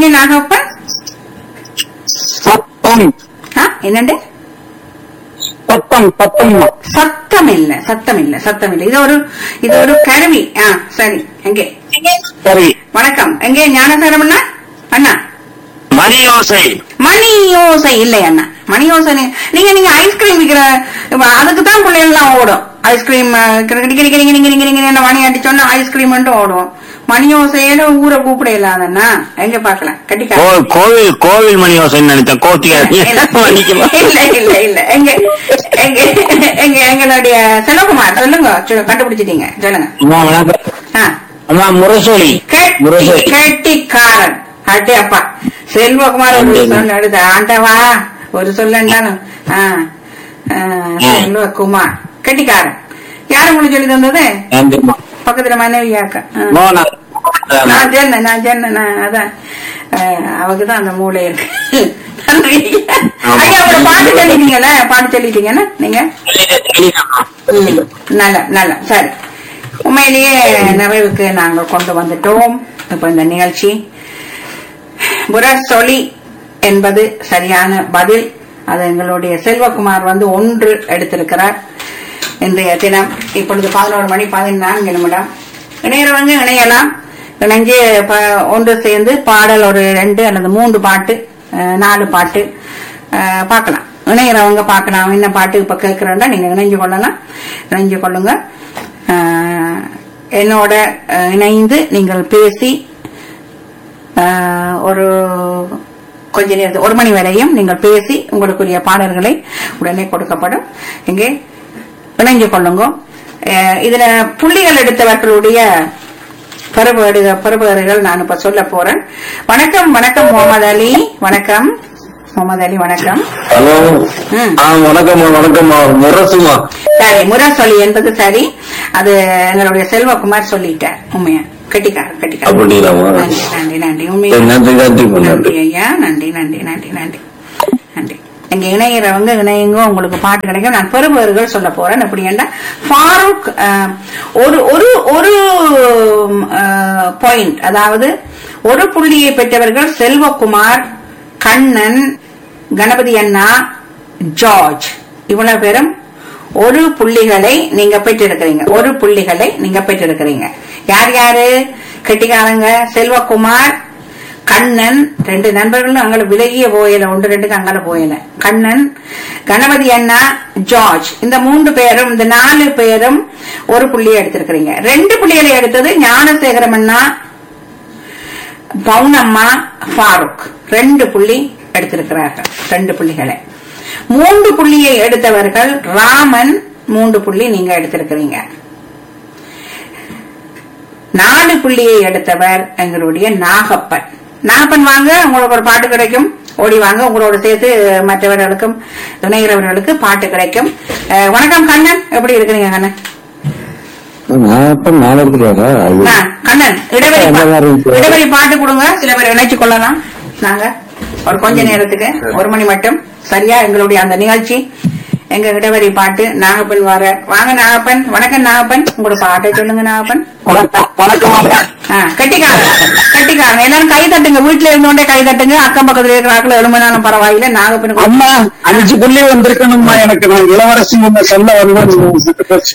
சொன்னீங்க நாகப்பன் சத்தம் ஆ, என்னண்டு சத்தம் சத்தம் சத்தம் இல்ல சத்தம் இல்ல சத்தம் இல்ல இது ஒரு இது ஒரு கருவி ஆ சரி எங்கே சரி வணக்கம் எங்கே ஞானசாரம் அண்ணா அண்ணா மணி ஓசை மணி யோசை இல்லை அண்ணா மணி யோசை நீ- நீங்க நீங்க ஐஸ்கிரீம் விக்கிற இப்ப அதுக்கு தான் பிள்ளைகள் எல்லாம் ஓடும் ஐஸ்கிரீம் நீங்க மணி அடிச்சோன்னா ஐஸ்கிரீம் ஓடும் மணி யோசையோட ஊரை கூப்பிட இல்லாதண்ணா எங்க பாக்கலாம் கட்டிக்கா கோ- கோவில் கோவில் மணி ஓசைன்னு நினைச்சேன் கோத்திக்காரங்க இல்ல இல்ல இல்ல எங்க எங்க எங்க எங்களுடைய செல்வகுமார் சொல்லுங்க சொல்லு, கண்டுபிடிச்சிட்டீங்க சொல்லுங்க அம்மா வணக்கம் ஆ. அம்மா முரசொலி கெட்டி முரசொலி கெட்டிக்காரன் அட்டே அப்பா செல்வகுமார் ஒரு சொல் அடுத்த ஆண்டவா ஒரு சொல்லண்டாலும் ஆ, ஆ, செல்வகுமார் கெட்டிக்காரன் யாரு உங்களுக்கு சொல்லி தந்தது நன்றிம்மா பக்கத்துல மனைவியாக்க ஆ. மோனா நான் சொன்னேன் நான் சொன்னேன் நான் அதான் அவக்கு தான் அந்த மூளை இருக்கு நன்றி ஆமா. ஐயா அப்புறம் பாட்டு சொல்லிட்டீங்கல்ல பாட்டு சொல்லிட்டீங்கன்னா நீங்க ம், நல்ல நல்ல சரி உண்மையிலேயே நிறைவுக்கு நாங்க கொண்டு வந்துட்டோம் இப்ப இந்த நிகழ்ச்சி புரசொலி என்பது சரியான பதில் அது எங்களுடைய செல்வகுமார் வந்து ஒன்று எடுத்திருக்கிறார் இன்றைய தினம் இப்பொழுது பதினோரு மணி பதினான்கு நிமிடம் இணையறவங்க இணையலாம் இணைஞ்சு ப- ஒன்று சேர்ந்து பாடல் ஒரு ரெண்டு அல்லது மூன்று பாட்டு அஹ், நாலு பாட்டு அஹ், பார்க்கலாம் இணையறவங்க பார்க்கலாம் என்ன பாட்டு இப்ப கேட்கிறேன்டா நீங்க இணைஞ்சு கொள்ளலாம் இணைஞ்சு கொள்ளுங்க அஹ், என்னோட அஹ், இணைந்து நீங்கள் பேசி ஆஹ், ஒரு கொஞ்ச நேரத்து ஒரு மணி வரையும் நீங்கள் பேசி உங்களுக்குரிய பாடல்களை உடனே கொடுக்கப்படும் இங்கே இணைஞ்சு கொள்ளுங்க ஆஹ், இதுல புள்ளிகள் எடுத்தவர்களுடைய பெறுபேடு பெறுபேறுகள் நான் இப்ப சொல்ல போறேன் வணக்கம் வணக்கம் முகமது அலி வணக்கம் முகமது அலி வணக்கம் ஹலோ ம். ஆ வணக்கம்மா வணக்கம்மா முரசுமா சரி முரசொலி என்பது சரி அது எங்களுடைய செல்வகுமார் சொல்லிட்டார் உண்மையா கட்டிக்காரர் கட்டிக்காரர் அப்படிங்களாம்மா நன்றி நன்றி நன்றி சரி, உண்மையா நன்றி நன்றி நன்றி நன்றி ஐயா நன்றி நன்றி நன்றி நன்றி நன்றி இங்க இணையறவங்க இணையுங்க உங்களுக்கு பாட்டு கிடைக்கும் நான் பெறுபவர்கள் சொல்ல போறேன் எப்படின்னா ஃபாரூக் அஹ், ஒரு ஒரு ஒரு பாயிண்ட் அதாவது ஒரு புள்ளியை பெற்றவர்கள் செல்வகுமார் கண்ணன் கணபதி அண்ணா ஜார்ஜ் இவ்வளவு பேரும் ஒரு புள்ளிகளை நீங்க பெற்றிருக்கிறீங்க ஒரு புள்ளிகளை நீங்க பெற்றிருக்கிறீங்க யார் யாரு கெட்டிக்காரங்க செல்வகுமார் கண்ணன் ரெண்டு நண்பர்களும் அங்கே விலகிய போயல ஒன்று ரெண்டுக்கு அங்கால போயல கண்ணன் கணபதி அண்ணா ஜார்ஜ் இந்த மூன்று பேரும் இந்த நாலு பேரும் ஒரு புள்ளியை எடுத்திருக்கிறீங்க ரெண்டு புள்ளிகளை எடுத்தது ஞானசேகரம் அண்ணா பவுனம்மா ஃபாரூக் ரெண்டு புள்ளி எடுத்திருக்கிறார்கள் ரெண்டு புள்ளிகளை மூன்று புள்ளியை எடுத்தவர்கள் ராமன் மூன்று புள்ளி நீங்க எடுத்திருக்கிறீங்க நாலு புள்ளியை எடுத்தவர் எங்களுடைய நாகப்பன் நாகப்பன் வாங்க உங்களுக்கு ஒரு பாட்டு கிடைக்கும் ஓடி வாங்க உங்களோட சேர்த்து மற்றவர்களுக்கும் துணைகிறவர்களுக்கு பாட்டு கிடைக்கும் அஹ், வணக்கம் கண்ணன் எப்படி இருக்கிறீங்க கண்ணன் நான் இப்ப நாலு இருக்கிறாரா ஆ, கண்ணன் இடவரி என்ன பா- மாதிரி இருக்கு? இடவரி பாட்டு கொடுங்க சில பேர் இணைச்சு கொள்ளலாம் நாங்க ஒரு கொஞ்ச நேரத்துக்கு ஒரு மணி மட்டும் சரியா எங்களுடைய அந்த நிகழ்ச்சி எங்க இடவரி பாட்டு நாகப்பன் வர வாங்க நாகப்பன் வணக்கம் நாகப்பன் உங்களோட பாட்டை சொல்லுங்க நாகப்பன் வணக்கம் வணக்கம் ஆ, கட்டிக்காரன் கட்டிக்காரன் எல்லாரும் கை தட்டுங்க வீட்டுல இருந்தோண்டே கை தட்டுங்க அக்கம் பக்கத்துல இருக்கிற ஆட்கள் எலும்பினாலும் பரவாயில்ல நாகப்பனுக்கு அம்மா அஞ்சு புள்ளி வந்திருக்கணும்மா எனக்கு நான் இளவரசி முன்ன சொல்ல வருவேன்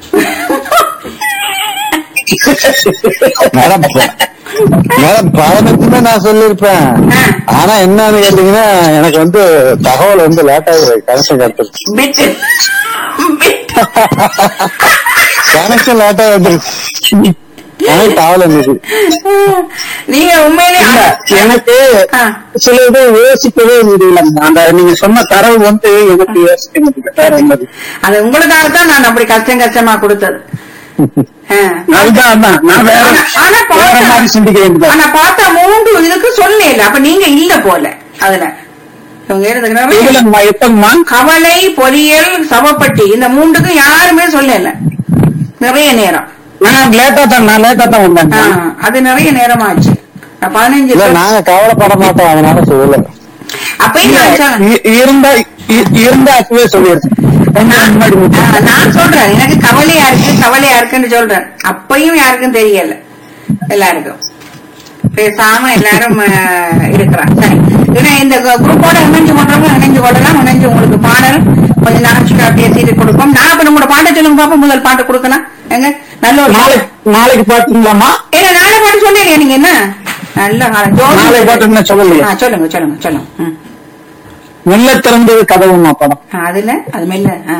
மேடம் மேடம் பதினஞ்சுமே நான் சொல்லிருப்பேன் ஆ. ஆனா என்னன்னு கேட்டீங்கன்னா எனக்கு வந்து தகவல் வந்து லேட் ஆகுது கனெக்ஷன் கிடைச்சிருச்சு பிட்டு பிட்டு கனெக்ஷன் லேட் ஆகுது எனக்கு தகவல் இருந்துச்சு நீங்க உண்மையிலே இல்ல எனக்கு ஆ. சில இது யோசிக்கவே முடியல அந்த நீங்க சொன்ன தரவு வந்து எனக்கு யோசிக்க முடியல வேற என்னது அது உங்களுக்காகத்தான் நான் அப்படி கஷ்டம் கஷ்டமா கொடுத்தது ஆ. அதுதான் அதான் நான் வேற ஆனா- ஆனா வேற மாதிரி பார்த்தா- சிந்திக்க வேண்டியது ஆனா பார்த்தா மூன்று இதுக்கு சொல்லல அப்ப நீங்க இல்ல போல அதுல இவங்க இருந்துக்கிறாங்க. இல்லம்மா எப்பங்கம்மா கவலை பொறியியல் சவப்பட்டி இந்த மூன்றுக்கு யாருமே சொல்லல நிறைய நேரம் நான் லேட்டா தான் நான் லேட்டா தான் ஆ, வந்தேன் அது நிறைய நேரமாச்சு பதினஞ்சு இல்ல பேர். நாங்க கவலைப்பட மாட்டோம் அதனால சொல்லல அப்பயும் நான் சொல்றேன். இ- இருந்தா இ- இருந்தா அப்பவே சொல்லிடுறேன் கொஞ்சம் முன்னாடி ஆ, மட்டும். நான் சொல்றேன் எனக்கு கவலையா இருக்கு கவலையா இருக்குன்னு சொல்றேன் அப்பயும் யாருக்கும் தெரியல எல்லாருக்கும் பேசாம எல்லாரும் அஹ், இருக்கிறான் சரி ஏன்னா இந்த குரூப்போட இணைஞ்சு கொண்டவங்க இணைஞ்சு கொள்ளலாம் இணைஞ்சு உங்களுக்கு பாடல் கொஞ்சம் நாச்சுக்கா பேசிட்டு கொடுப்போம் நான் இப்ப உங்களோட பாட்டை சொல்லுங்க பாப்போம் முதல் பாட்டு கொடுக்கலாம் எங்க நல்ல ஒரு நாளைக்கு நாளைக்கு பாத்தீங்களாமா ஏன்னா நாளை பாட்டு சொல்லிடுங்க நீங்க என்ன நல்ல காலம் நாளைக்கு பாட்டு என்ன சொல்லலையா ஆ, சொல்லுங்க சொல்லுங்க சொல்லுங்க ம். மெல்ல திறந்தது கதவுமா படம் ஆ, அதுல அது மெல்ல ஆ.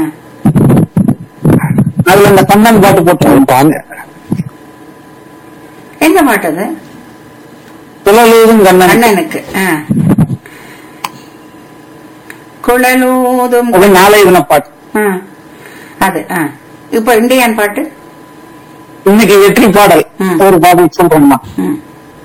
அதுல இந்த கண்ணன் பாட்டு போட்டு என்ன பாட்டு அது புலலூரும் கண்ணன் அண்ணனுக்கு ஆ. குழலூதும் அது நாளை தின பாட்டு ஆ. அது ஆ. இப்ப இந்தியன் பாட்டு இன்னைக்கு வெற்றி பாடல் ம். ஒரு பாடல் சொல்றோம்மா ம்.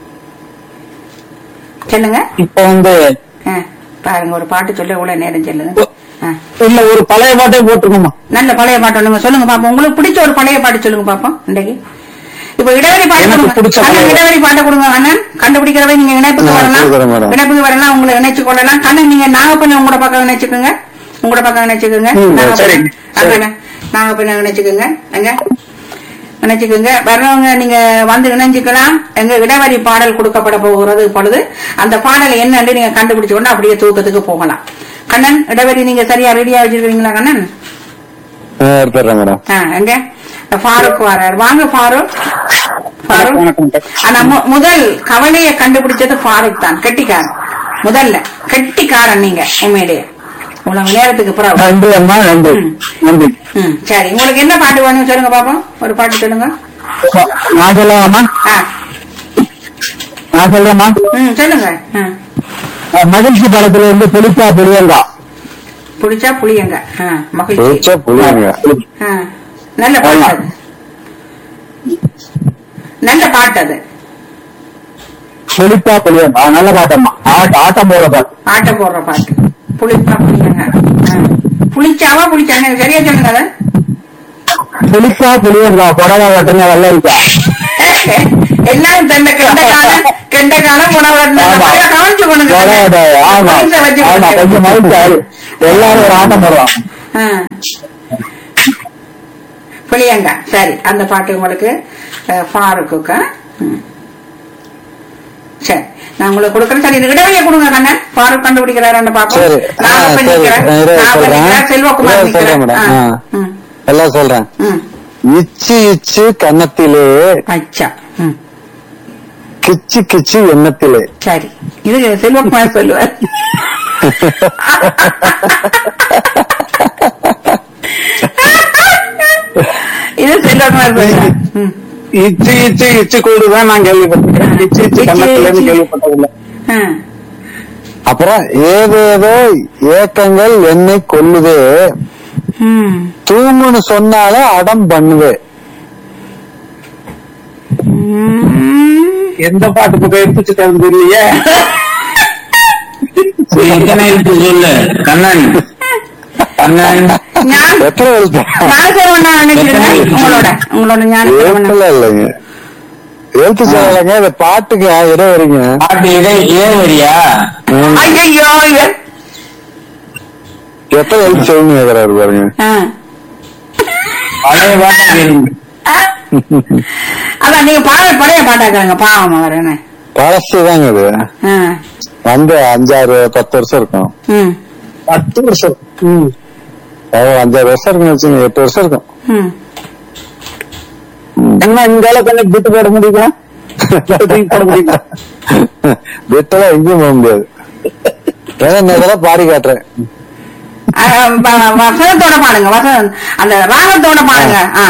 சொல்லுங்க இப்ப வந்து ஆ. பாருங்க ஒரு பாட்டு சொல்ல இவ்வளவு நேரம் சொல்லுங்க ஆ. இல்ல ஒரு பழைய பாட்டே போட்டுருக்கோமா நல்ல பழைய பாட்டு ஒண்ணுங்க சொல்லுங்க பாப்போம் உங்களுக்கு பிடிச்ச ஒரு பழைய பாட்டு சொல்லுங்க பாப்போம் இன்றைக்கு இப்ப இடவரி பாட்டு எனக்கு கொடுங்க பிடிச்ச அண்ணன் பழைய- இடவரி பாட்டு கொடுங்க அண்ணன் கண்டுபிடிக்கிறவை நீங்க இணைப்புக்கு நான் வரலாம் கொடுக்குறேன் மேடம். இணைப்புக்கு வரலாம் உங்களை இணைச்சு கொள்ளலாம் கண்ணன் நீங்க நாகப்பண்ண உங்களோட பக்கம் இணைச்சுக்குங்க உங்களோட பக்கம் இணைச்சுக்குங்க ம், நாகப்பண்ண. சரி, சரி. அதானே? நாகப்பண்ண இணைச்சுக்குங்க எங்க இணைச்சுக்குங்க வர்றவங்க நீங்க வந்து இணைஞ்சுக்கலாம் எங்க இடவரி பாடல் கொடுக்கப்பட போகிறது பொழுது அந்த பாடல் என்னன்னு நீங்க கண்டுபிடிச்சு கொண்டு அப்படியே தூக்கத்துக்கு போகலாம் கண்ணன் இடவரி நீங்க சரியா ரெடியா வச்சிருக்கீங்களா கண்ணன் எடுத்துறேன் மேடம் ஆ, எங்க ஃபாரூக் வரார் வாங்க ஃபாரூக் ஃபாரூக் வணக்கம் ஆனா மு- முதல் கவலையை கண்டுபிடிச்சது ஃபாரூக் தான் கெட்டிக்காரன் முதல்ல கெட்டிக்காரன் நீங்க உண்மையிலேயே உனக்கு நேரத்துக்கு பிறகு நன்றி அம்மா நன்றி ம். நன்றி ம் சரி உங்களுக்கு என்ன பாட்டு வேணும் சொல்லுங்க பாப்போம் ஒரு பாட்டு சொல்லுங்க நான் சொல்லலாமா ஆ நான் சொல்றேம்மா ம் சொல்லுங்க ஆ. மகிழ்ச்சி படத்துல இருந்து புளிப்பா புளியங்கா பிடிச்சா புளியங்க ஆ மகிழ்ச்சி பிடிச்சா புரியுங்க ஆ நல்ல பாட்டு அது நல்ல பாட்டு அது புளிப்பா புளியங்கா நல்ல பாட்டம்மா ஆட்ட ஆட்டம் போட பாட்டு ஆட்ட போடுற பாட்டு புளிப்பா புளியங்க ஆ. புளிச்சாவா புளிச்சா எனக்கு சரியா சொல்லுங்க அதை புளிப்பா புளியங்கா புடவை கட்டுங்க வெள்ளரிக்கா எல்லாரும் தன்னை கெண்ட காலம் கெண்ட காலம் உணவு ஆமா. கவனிச்சு கொண்டு புடவை, ஆமா ஆமா கொஞ்சம் மகிழ்ச்சி ஆளு. எல்லாரும் ஒரு ஆட்டம் போடுவாங்க புளியங்கா சரி அந்த பாட்டு உங்களுக்கு அஹ், ஃபாரூக்குக்கா ம். சரி நான் உங்களுக்கு கொடுக்குறேன் சரி இந்த இடைவெளியை கொடுங்க கண்ணன் ஃபாரூக் கண்டுபிடிக்கிறாரு பாப்போம் சரி. ஆ, நான் அப்ப சரி. நிக்கிறேன். நான் இரு, நான் அப்ப சொல்றேன். நிக்கிறேன். செல்வகுமார் இரு, நிக்கிறேன். சொல்றேன் மேடம். ஆ. ஆ. ம். எல்லாம் சொல்றேன் ம். இச்சு இச்சு கன்னத்திலே அச்சா ம். கிச்சு கிச்சு எண்ணத்திலே சரி இது செல்வகுமார் சொல்லுவார் இது செல்வகுமார் சொல்லுவார் ம். இச்சு இச்சு இச்சு கூடுதான் நான் கேள்விப்பட்டிருக்கேன் இச்சு இச்சு கண்ணத்துல கேள்விப்பட்டதில்லை ஆ. அப்புறம் ஏதேதோ ஏக்கங்கள் என்னை கொல்லுதே ம். தூங்குன்னு சொன்னாலே அடம் பண்ணுவே ம். எந்த பாட்டு பக்கம் எடுத்துச்சு தகுந்த இல்லையே எத்தனை இருக்கு சொல்லு கண்ணன் கண்ணன் ஞான- எத்தனை எழுத்து ஞானசேவனா நினைச்சிருக்கேன் உங்களோட உங்களோட ஞானசேவனா எழுத்துல இல்லைங்க எழுத்து சொல்லலைங்க இந்த பாட்டுக்கு இடம் வரீங்க பாட்டு இடை ஏன் வரியா ம். ஐயோ எத்தனை எழுத்து சொல்லுங்க கேக்குறாரு பாருங்க பழைய பாட்டா கேளுங்க அதான் நீங்க பாட பழைய பாட்டாக்குறாங்க பாவம் அவர் என்ன பழசு தாங்க இது ஆ. வந்து அஞ்சாறு பத்து வருஷம் இருக்கும் ம். பத்து வருஷம் ம். அவ்வளவு அஞ்சாறு வருஷம் இருக்குன்னு வச்சுங்க எட்டு வருஷம் இருக்கும் ம். என்ன இந்த அளவுக்கு கொஞ்சம் பிட்டு போட முடியுமா எல்லாத்தையும் போட முடியுமா வெட்டெல்லாம் எங்கேயும் போக முடியாது ஏன்னா இந்த இதெல்லாம் பாடி காட்டுறேன் ஆ, வ- வசனத்தோட பாடுங்க வசனம் அந்த ராகத்தோட பாடுங்க ஆ.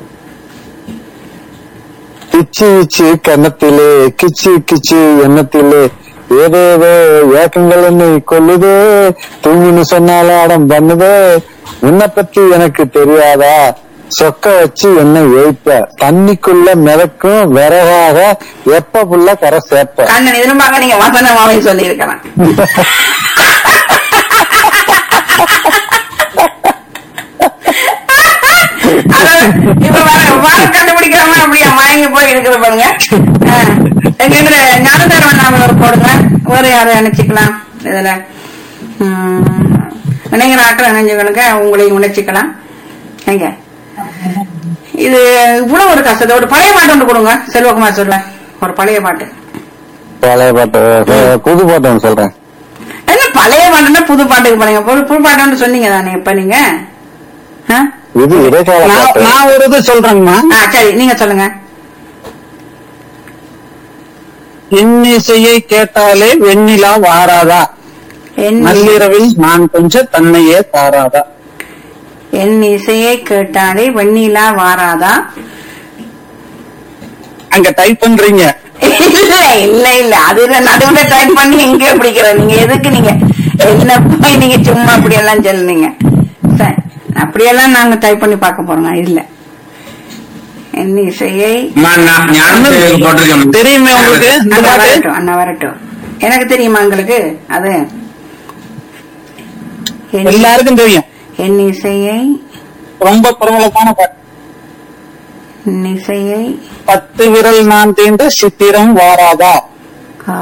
கிச்சு கிச்சு கன்னத்திலே கிச்சு கிச்சு எண்ணத்திலே ஏதேதோ ஏக்கங்கள் என்னை கொல்லுதே தூங்குன்னு சொன்னாலும் அடம் பண்ணுதே உன்னை பத்தி எனக்கு தெரியாதா சொக்க வச்சு என்ன ஏய்ப்ப தண்ணிக்குள்ள மிதக்கும் விறகாக எப்ப புள்ள கரை சேர்ப்ப கண்ணன் எதிர்பார்க்க நீங்க வசனமாவே சொல்லி இருக்கலாம் இப்ப வர வார கண்டுபிடிக்காம அப்படியே மயங்கி போய் இருக்கிற பாருங்க ஆ. எங்க எங்க ஞானதாரம் நாம ஒரு போடுங்க வேற யாரும் நினைச்சுக்கலாம் இதுல ம், இணைங்கிற ஆட்கள் இணைஞ்சவனுக்கு உங்களையும் உணர்ச்சிக்கலாம் எங்க இது இவ்வளவு ஒரு கஷ்டத்தை ஒரு பழைய பாட்டு ஒன்று கொடுங்க செல்வகுமார் சொல்ல ஒரு பழைய பாட்டு பழைய பாட்டு அஹ், புது பாட்டு ஒண்ணு சொல்றேன் என்ன பழைய பாட்டுன்னா புது பாட்டுக்கு போனீங்க புது புது பாட்டுன்னு சொன்னீங்க தானே இப்ப நீங்க ஆ? இது இடைக்கால நான் பாட்டு நான் ஒரு இது சொல்றேங்கம்மா ஆ சரி நீங்க சொல்லுங்க இன்னிசையை கேட்டாலே வெண்ணிலா வாராதா என் நள்ளிரவில் நான் கொஞ்சம் தன்னையே தாராதா என் இசையை கேட்டாலே வெண்ணிலா வாராதா அங்க டைப் பண்றீங்க இல்ல இல்ல இல்ல அதுல நடுவுல டைப் பண்ணி எங்க பிடிக்கிற நீங்க எதுக்கு நீங்க என்ன போய் நீங்க சும்மா அப்படி எல்லாம் சொல்லுங்க சரி, அப்படியெல்லாம் நாங்க டைப் பண்ணி பார்க்க போறோம் இல்ல என் இசையை அம்மா, நான் ஞானத்துக்கு போட்டிருக்கேன் தெரியுமே உங்களுக்கு இந்த அண்ணா பாட்டு வரட்டும் அண்ணா வரட்டும் எனக்கு தெரியுமா உங்களுக்கு அது என் எல்லாருக்கும் தெரியும் என் இசையை ரொம்ப பிரபலமான பாட்டு என் இசையை பத்து விரல் நான் தீண்ட சித்திரம் வாராதா கா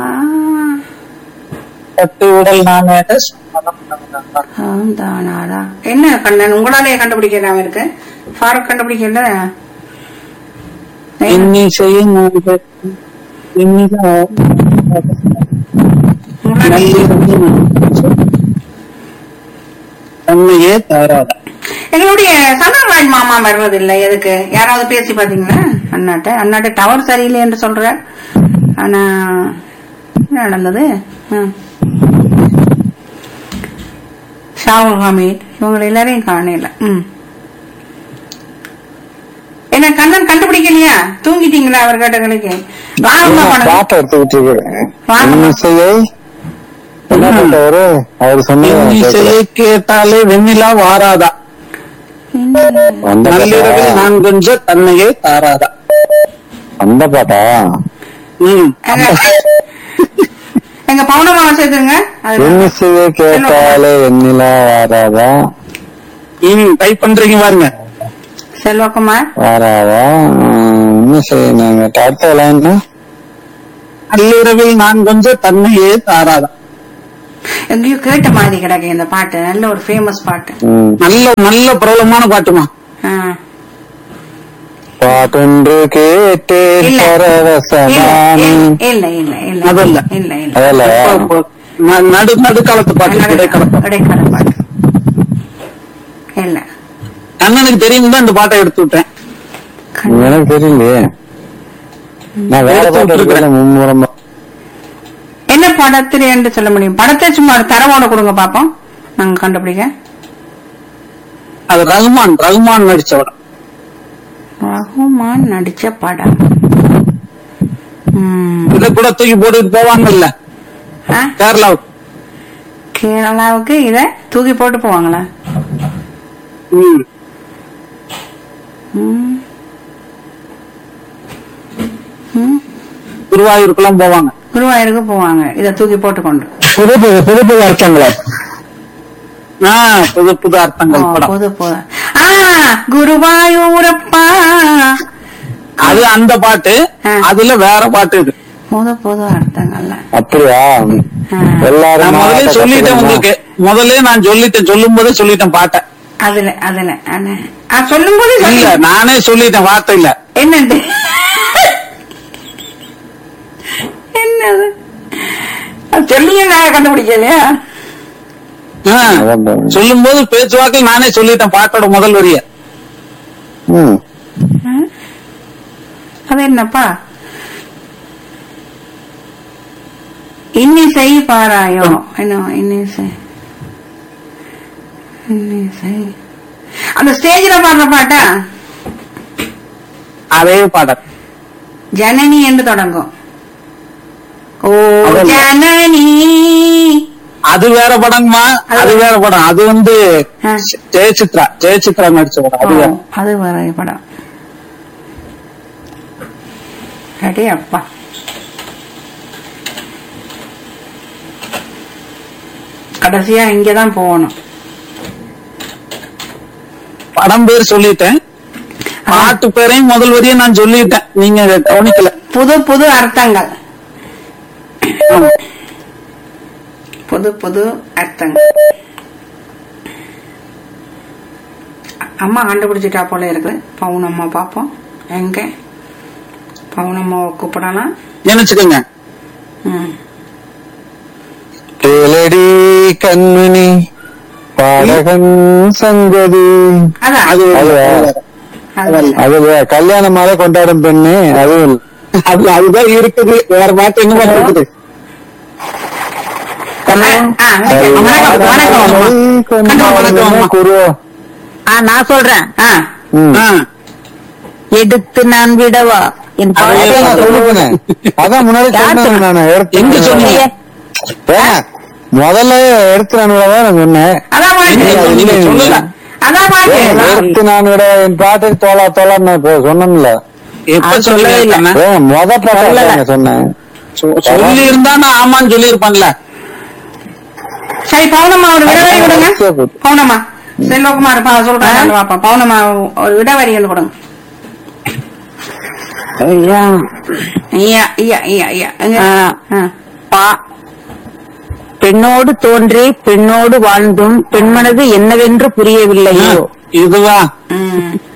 பத்து விரல் நான் வேண்ட சம்மதம் தந்தாதா. தானாடா என்ன கண்ணன் உங்களாலே கண்டுபிடிக்கலாம் இருக்கு ஃபாரூக் கண்டுபிடிக்கல இன்னிசையை நான் கேட்கும் வெண்ணிலா உங்களாலே- நள்ளிரவில் நான் கொஞ்சம் தன்னையே தாராதா எங்களுடைய சந்திரராஜ் மாமா வர்றது இல்ல எதுக்கு யாராவது பேசி பாத்தீங்களா அண்ணாட்ட அண்ணாட்ட டவர் சரியில்லை என்று சொல்ற ஆனா என்ன நடந்தது ம். ஷாவுல் ஹமீத் இவங்க எல்லாரையும் காணல ம் என்ன கண்ணன் கண்டுபிடிக்கலையா தூங்கிட்டீங்களா அவர் கேட்டங்களுக்கு வாங்கம்மா பண்ணுங்க பாட்டை எடுத்துக்கிட்டு இருக்கிறேன் வாங்க. இன்னிசையை என்ன பண்றவரு அவர் இன்னிசையை சொன்ன கேட்டாலே வெண்ணிலா வாராதா அந்த நள்ளிரவில் பாட்டா நான் கொஞ்சம் தன்னையே தாராதா அந்த பாட்டா ம் எங்க- எங்க பவுனமாவை சேர்த்துருங்க அது இன்னிசையை கேட்டாலே வெண்ணிலா வாராதா ம் டைப் பண்றீங்க பாருங்க செல்வகுமார் வாராதா உம், இன்னிசை நாங்க அடுத்த லைன்னா நள்ளிரவில் நான் கொஞ்சம் தன்னையே தாராதா எங்கேயோ கேட்ட மாதிரி கிடக்கு இந்த பாட்டு நல்ல ஒரு ஃபேமஸ் பாட்டு ம். நல்ல நல்ல பிரபலமான பாட்டுமா ஆ. பாட்டொன்று கேட்டேன் இல்ல. பரவசமான இல்ல இல்ல இல்ல இல்ல அதல்ல. இல்ல இல்ல அதல்ல ந- நடு நடுக்காலத்து பாட்டு இடைக்கால பாட்டு இடைக்கால பாட்டு இல்ல அண்ணனுக்கு தெரியும் தான் இந்த பாட்டை எடுத்து விட்டேன் எனக்கு தெரியலையே நான் வேற எடுத்து பாட்டு விட்டுருக்கிறேன். எடுக்கல மும்முரமா என்ன படத்துல என்று சொல்ல முடியும் படத்தை சும்மா ஒரு தரவோட கொடுங்க பாப்போம் நாங்க கண்டுபிடிக்க அது ரகுமான் ரகுமான் நடிச்ச படம் ரகுமான் நடிச்ச படம் ம். இதை கூட தூக்கி போட்டுட்டு போவாங்கல்ல ஆ? கேரளாவுக்கு கேரளாவுக்கு இத தூக்கி போட்டு போவாங்களா ம். ம். ம். குருவாயூருக்கெல்லாம் போவாங்க குருவாயூருக்கு போவாங்க இத தூக்கி போட்டு கொண்டு புது புது புது புது அர்த்தங்களா ஆ, புது புது ஓ, அர்த்தங்கள் படம் புது புது ஆ குருவாயூரப்பா அது அந்த பாட்டு ஆ. அதுல வேற பாட்டு இது புது புது அர்த்தங்கள்ல அப்படியா ஆ. எல்லாரும் நான் முதல்ல நாட்டை சொல்லிட்டேன் கத்துக்கணுமா? உங்களுக்கு முதல்ல நான் சொல்லிட்டேன் சொல்லும் போதே சொல்லிட்டேன் பாட்டை அதுல அதுல அண்ணே. ஆ, சொல்லும் போது இல்ல நானே சொல்லிட்டேன் வார்த்தை இல்ல என்னது என்னது அது சொல்லியே நான் கண்டுபிடிக்கலையா அதான் பாருங்க. சொல்லும் போது பேச்சுவாக்கில் நானே சொல்லிட்டேன் பாட்டோட முதல் வரிய ம். அது என்னப்பா இன்னிசை பாராயோ என்ன இன்னிசை இன்னிசை அந்த ஸ்டேஜ்ல பாடுற பாட்டா அதே பாடல் ஜனனி என்று தொடங்கும் ஓ அதல்ல. ஜனனி அது வேற படம்மா அது வேற படம் அது வந்து ஆ. ஜெயசித்ரா ஜெயசித்ரா நடிச்ச படம் அது ஓ, வேற அது வேற படம் அடே அப்பா கடைசியா இங்கதான் போகணும் படம் பேர் சொல்லிட்டேன் பாட்டு பேரையும் முதல் வரியும் நான் சொல்லிட்டேன் நீங்க அதை கவனிக்கல புது புது அர்த்தங்கள் புது புது அர்த்தங்கள் அம்மா கண்டுபிடிச்சிட்டா போல இருக்குது பவுனம்மா பாப்போம் எங்க பவுனம்மாவை கூப்பிடலாம் நினைச்சுக்கோங்க ம். கேளடி கண்மணி பாடகன் சங்கதி அதான் அது அதுவா? அது- அது கல்யாண மாலை கொண்டாடும் பெண்ணு அதுவும் அது அதுதான் இருக்குது வேற மாட்டு என்ன இருக்குது ஆ, ஆ, வணக்கம் வணக்கம் அம்மா. வணக்கம் குரு ஆ நான் சொல்றேன் ஆ, ம். எடுத்து நான் விடவா என் அதான் நான் பாடலை சொல்லுவேன். அதான் முன்னாடி சொன்னேன் நானு எடுத்து எங்க சொன்னீங்க? ஏன், முதல்ல எடுத்து நான் விடவா நான் சொன்னேன் அதான் பாட்டு. இல்ல, இல்ல, இல்ல. அதான் பாட்டு. ஏன், எடுத்து நான் விட என் பாட்டை தோலா தோலா நான் இப்போ சொன்னேன்ல எப்ப அது சொல்லவே சொல்லவே இல்ல இல்ல. ஏன், முத பாட்டை சொல்லல. தாங்க சொன்னேன் சொல்லி இருந்தா நான் ஆமான்னு சொல்லி இருப்பான்ல சரி பவுனம்மா ஒரு விடவரி கொடுங்க சரி, போட்டு. பவுனம்மா செல்வகுமார் பா சொல்றாங்க பாப்பா பவுனம்மா ஒரு விடவரி ஒன்று கொடுங்க ஐயா. ஐயா ஐயா ஐயா ஐயா எங்க? ஆ. ஆ. பா பெண்ணோடு தோன்றி பெண்ணோடு வாழ்ந்தும் பெண்மனது என்னவென்று புரியவில்லையோ இதுவா ம்.